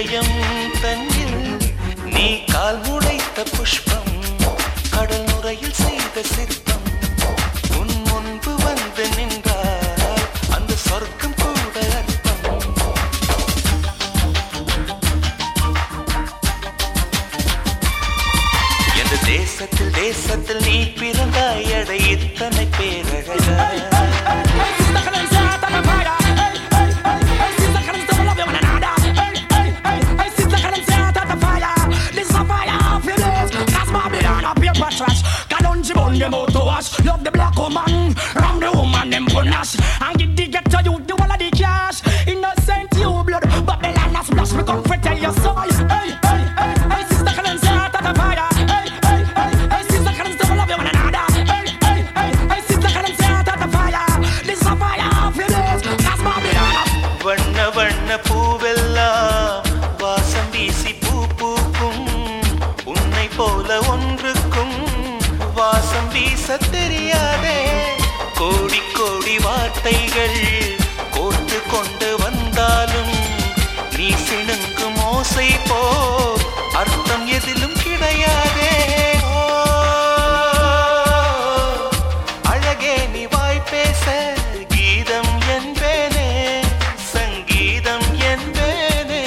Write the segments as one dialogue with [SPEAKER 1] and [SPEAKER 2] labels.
[SPEAKER 1] இதயம் தன்னில் நீ கால் முளைத்த புஷ்பம் கடல் நுரையில் செய்த சிற்பம் உன் முன்பு வந்து நின்றால் அந்த சொர்க்கம் கூட அற்பம் எந்த தேசத்தில் தேசத்தில் நீ பிறந்தாய் அடை இத்தனை பேரழகா
[SPEAKER 2] Love the black woman, ram the woman them punish And give the get to you the wall of the cash Innocent you blood, Babylon has splash Me come for tell your soul Hey, hey, hey, hey, sister can start at the fire Hey, hey, hey, hey, sister can still love you one another Hey, hey, hey, hey, sister can start at the fire This is a fire for this, cause Babylon has
[SPEAKER 1] வண்ண வண்ண பூவெல்லாம் வாசம் வீசி பூ பூக்கும் உன்னை போல ஒன்றுக்கும் வாசம் வீச தெரியாதே கோடி கோடி வார்த்தைகள் கோர்த்து கொண்டு வந்தாலும் நீ சிணுங்கும் ஓசை போ அர்த்தம் எதிலும் கிடையாதே ஓ, அழகே நீ வாய் பேச கீதம் என்பேனே சங்கீதம் என்பேனே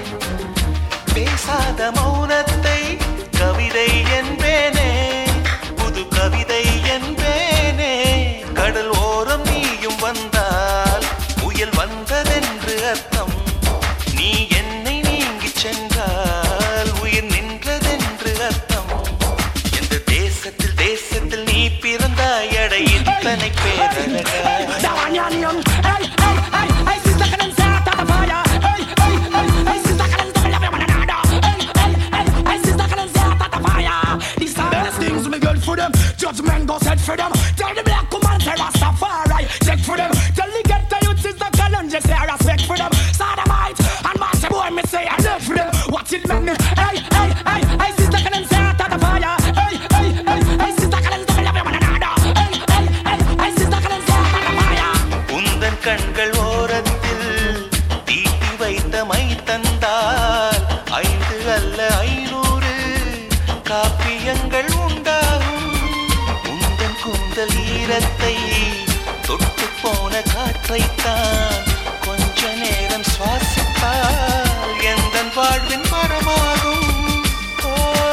[SPEAKER 1] பேசாத மௌனத்தை கவிதை என்பேனே புது கவிதை என்பேனே கடல் ஓரம் நீயும் வந்தால் புயல் வந்ததென்று அர்த்தம் நீ என்னை நீங்கி சென்றால் உயிர் நின்றதென்று அர்த்தம் எந்த தேசத்தில் தேசத்தில் நீ பிறந்தாய் அடை இத்தனை பேரழகா
[SPEAKER 2] Down your name. Hey, hey, hey, hey, sister, can start at the fire. Hey, hey, hey, hey, sister, can still love you one another. Hey, hey, hey, hey, sister, can start at the fire. These are the best things me good for them. Judgment go set for them. Tell the black woman say Rastafari. Check for them. Tell the get the youth sister, can and just say respect for them. Sodomite and master boy, me say I love for them. Watch it, man. Hey, hey, hey, hey, sister, can start at the fire. Hey, hey, hey, hey, sister, can still love you one another. Hey, hey, hey, hey, sister, can start at the fire.
[SPEAKER 1] உந்தன் கண்கள் ஓரத்தில் தீட்டி வைத்த my தந்தால் ஐந்து அல்ல ஐநூறு காப்பியங்கள் உண்டாகும் உந்தன் கூந்தல் ஈரத்தை தொட்டு போன காற்றைத்தான் கொஞ்ச நேரம் சுவாசித்தால் எந்தன் வாழ்வின் மரமாகும் ஓ,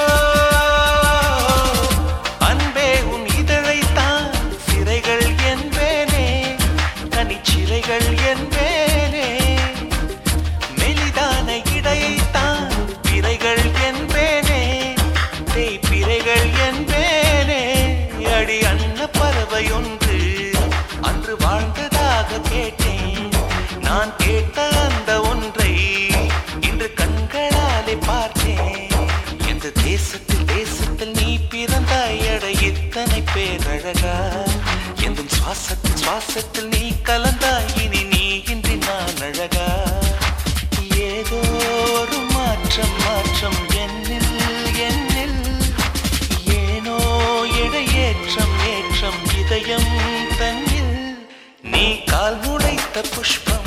[SPEAKER 1] அன்பே உன் இதழைத்தான் சிறைகள் என்பேனே தனிச்சிறைகள் என்பேனே மெலிதான இடையைத்தான் பிறைகள் என்பேனே தேய்பிறைகள் என்பேனே அடி அன்ன பறவை ஒன்று அன்று வாழ்ந்ததாக கேட்டேன் நான் கேட்ட அந்த ஒன்றை இன்று கண்களாலே பார்த்தேன் எந்த தேசத்தில் தேசத்தில் நீ பிறந்தாய் அட இத்தனை பேரழகா எந்த சுவாசத்தில் சுவாசத்தில் நீ கலந்தாய் இனி நீ இன்றி நான் அழகா ஏதோ ஒரு மாற்றம் மாற்றம் என்னில் என்னில் ஏனோ இடையேற்றம் ஏற்றம் இதயம் தன்னில் நீ கால் முளைத்த புஷ்பம்